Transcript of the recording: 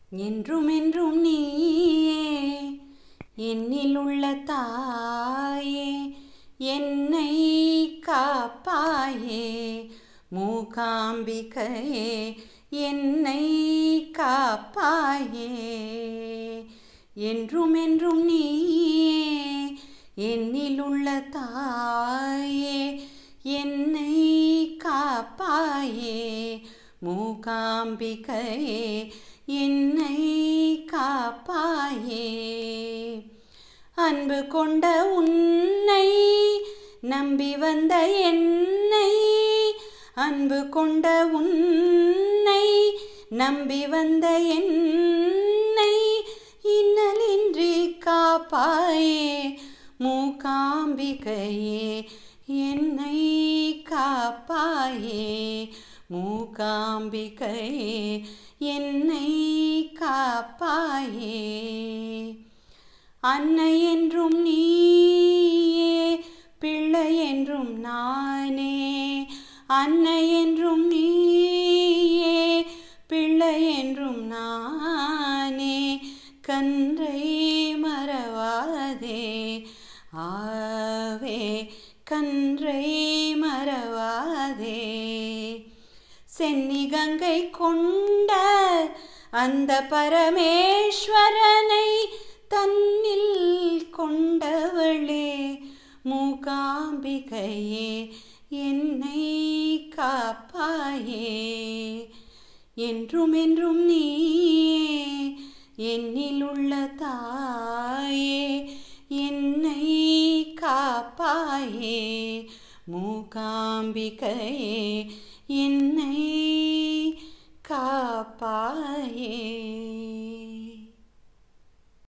என்றும் என்றும் நீயே என்னில் உள்ள தாயே என்னை காப்பாயே மூகாம்பிகையே என்னை காப்பாயே என்றும் என்றும் நீயே என்னில் உள்ள தாயே என்னை காப்பாயே மூகாம்பிகையே என்னை காப்பாயே அன்பு கொண்ட உன்னை நம்பி வந்த என்னை அன்பு கொண்ட உன்னை நம்பி வந்த என்னை இன்னலின்றி காப்பாயே மூகாம்பிகையே என்னை காப்பாயே மூகாம்பிகையே என்னை காப்பாயே அன்னை என்றும் நீயே பிள்ளை என்றும் நானே அன்னை என்றும் நீயே பிள்ளை என்றும் நானே கன்றை மறவாதே ஆவே கன்றை மறவாதே சென்னி கங்கை கொண்ட அந்த பரமேஸ்வரனை தன்னில் கொண்டவளே மூகாம்பிகையே என்னை காப்பாயே என்றும் என்றும் நீயே என்னில் உள்ள தாயே என்னை காப்பாயே மூகாம்பிகையே என்